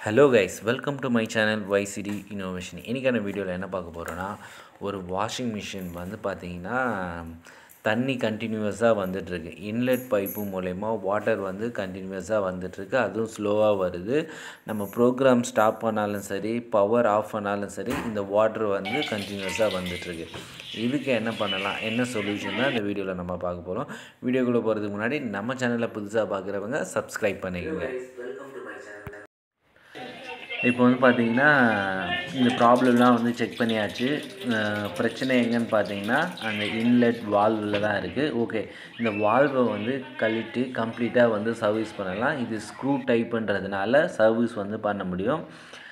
hello guys welcome to my channel YCD innovation இன்றைக்கான வீடியோவில் என்ன பார்க்க போகிறோன்னா ஒரு வாஷிங் மிஷின் வந்து பார்த்திங்கன்னா தண்ணி கண்டினியூவஸாக வந்துட்டுருக்கு இன்லெட் பைப்பு மூலயமா வாட்டர் வந்து கண்டினியூவஸாக வந்துட்டுருக்கு அதுவும் ஸ்லோவாக வருது நம்ம ப்ரோக்ராம் ஸ்டாப் பண்ணாலும் சரி பவர் ஆஃப் பண்ணாலும் சரி இந்த வாட்டர் வந்து கண்டினியூவஸாக வந்துட்டுருக்கு இதுக்கு என்ன பண்ணலாம் என்ன சொல்யூஷன் தான் இந்த வீடியோவில் நம்ம பார்க்க போகிறோம் வீடியோக்குள்ளே போகிறதுக்கு முன்னாடி நம்ம சேனலில் புதுசாக பார்க்குறவங்க சப்ஸ்கிரைப் பண்ணிக்கோங்க இப்போ வந்து பார்த்தீங்கன்னா இந்த ப்ராப்ளம்லாம் வந்து செக் பண்ணியாச்சு அஹ் பிரச்சனை எங்கன்னு பார்த்தீங்கன்னா அந்த இன்லெட் வால்வில் தான் இருக்குது ஓகே இந்த வால்வை வந்து கழட்டி கம்ப்ளீட்டாக வந்து சர்வீஸ் பண்ணலாம் இது ஸ்க்ரூ டைப்புன்றதுனால சர்வீஸ் வந்து பண்ண முடியும்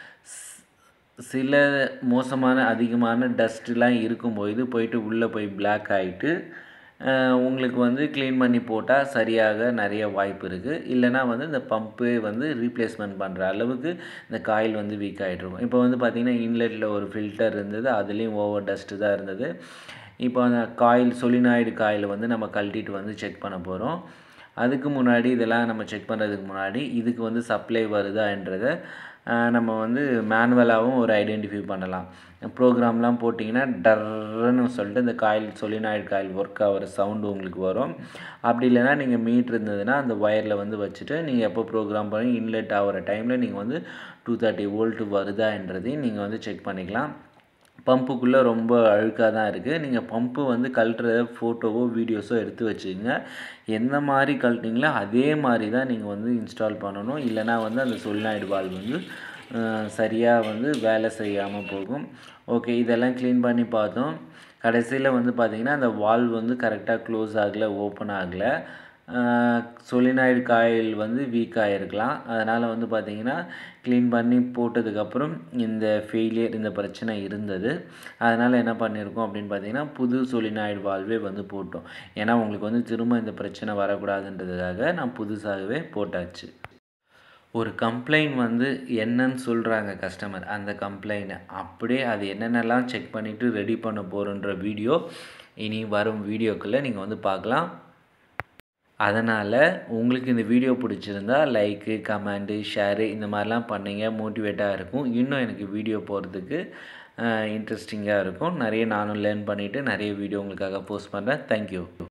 சில மோசமான அதிகமான டஸ்ட்லாம் இருக்கும்போது போயிட்டு உள்ளே போய் பிளாக் ஆகிட்டு உங்களுக்கு வந்து க்ளீன் பண்ணி போட்டால் சரியாக நிறைய வாய்ப்பு இருக்குது இல்லைனா வந்து இந்த பம்பு வந்து ரீப்ளேஸ்மெண்ட் பண்ணுற அளவுக்கு இந்த காயில் வந்து வீக் ஆகிட்ருக்கும் இப்போ வந்து பார்த்திங்கன்னா இன்லெட்டில் ஒரு ஃபில்டர் இருந்தது அதுலேயும் ஓவர் டஸ்ட்டு தான் இருந்தது இப்போ அந்த காயில் சொலினாய்டு காயில் வந்து நம்ம கழட்டிட்டு வந்து செக் பண்ண போகிறோம் அதுக்கு முன்னாடி இதெல்லாம் நம்ம செக் பண்ணுறதுக்கு முன்னாடி இதுக்கு வந்து சப்ளை வருதான்றதை நம்ம வந்து மேனுவலாகவும் ஒரு ஐடென்டிஃபை பண்ணலாம் ப்ரோக்ராம்லாம் போட்டிங்கன்னா டர்ன்னு சொல்லிட்டு இந்த காயில் சொலினாய்டு காயில் ஒர்க் ஆகிற சவுண்டு உங்களுக்கு வரும் அப்படி இல்லைனா நீங்கள் மீட்ரு இருந்ததுன்னா அந்த ஒயரில் வந்து வச்சுட்டு நீங்கள் எப்போ ப்ரோக்ராம் பண்ணி இன்லெட் ஆகிற டைமில் நீங்கள் வந்து டூ தேர்ட்டி வோல்ட்டு வருதான்றதையும் நீங்கள் வந்து செக் பண்ணிக்கலாம் பம்புக்குள்ளே ரொம்ப அழுக்காக தான் இருக்குது நீங்கள் பம்பு வந்து கழட்டுற ஃபோட்டோவோ வீடியோஸோ எடுத்து வச்சுக்கோங்க எந்த மாதிரி கழட்டிங்களோ அதே மாதிரி தான் நீங்கள் வந்து இன்ஸ்டால் பண்ணணும் இல்லைனா வந்து அந்த சொலினாய்டு வால்வ் வந்து சரியாக வந்து வேலை செய்யாமல் போகும் ஓகே இதெல்லாம் க்ளீன் பண்ணி பார்த்தோம் கடைசியில் வந்து பார்த்திங்கன்னா அந்த வால்வ் வந்து கரெக்டாக க்ளோஸ் ஆகலை ஓப்பன் ஆகலை சொலினாய்டு காயில் வந்து வீக் ஆகிருக்கலாம் அதனால் வந்து பார்த்திங்கன்னா க்ளீன் பண்ணி போட்டதுக்கப்புறம் இந்த ஃபெயிலியர் இந்த பிரச்சனை இருந்தது அதனால் என்ன பண்ணியிருக்கோம் அப்படின்னு பார்த்தீங்கன்னா புது சொலினாய்டு வால்வே வந்து போட்டோம் ஏன்னா உங்களுக்கு வந்து திரும்ப இந்த பிரச்சனை வரக்கூடாதுன்றதுக்காக நான் புதுசாகவே போட்டாச்சு ஒரு கம்ப்ளைண்ட் வந்து என்னன்னு சொல்கிறாங்க கஸ்டமர் அந்த கம்ப்ளைண்ட்டை அப்படியே அது என்னென்னலாம் செக் பண்ணிவிட்டு ரெடி பண்ண போகிறோன்ற வீடியோ இனி வரும் வீடியோக்குள்ளே நீங்கள் வந்து பார்க்கலாம் அதனால் உங்களுக்கு இந்த வீடியோ பிடிச்சிருந்தா லைக்கு கமெண்ட்டு ஷேரு இந்த மாதிரிலாம் பண்ணிங்க மோட்டிவேட்டாக இருக்கும் இன்னும் எனக்கு வீடியோ போகிறதுக்கு இன்ட்ரெஸ்டிங்காக இருக்கும் நிறைய நானும் லேர்ன் பண்ணிவிட்டு நிறைய வீடியோ உங்களுக்காக போஸ்ட் பண்ணுறேன் தேங்க்யூ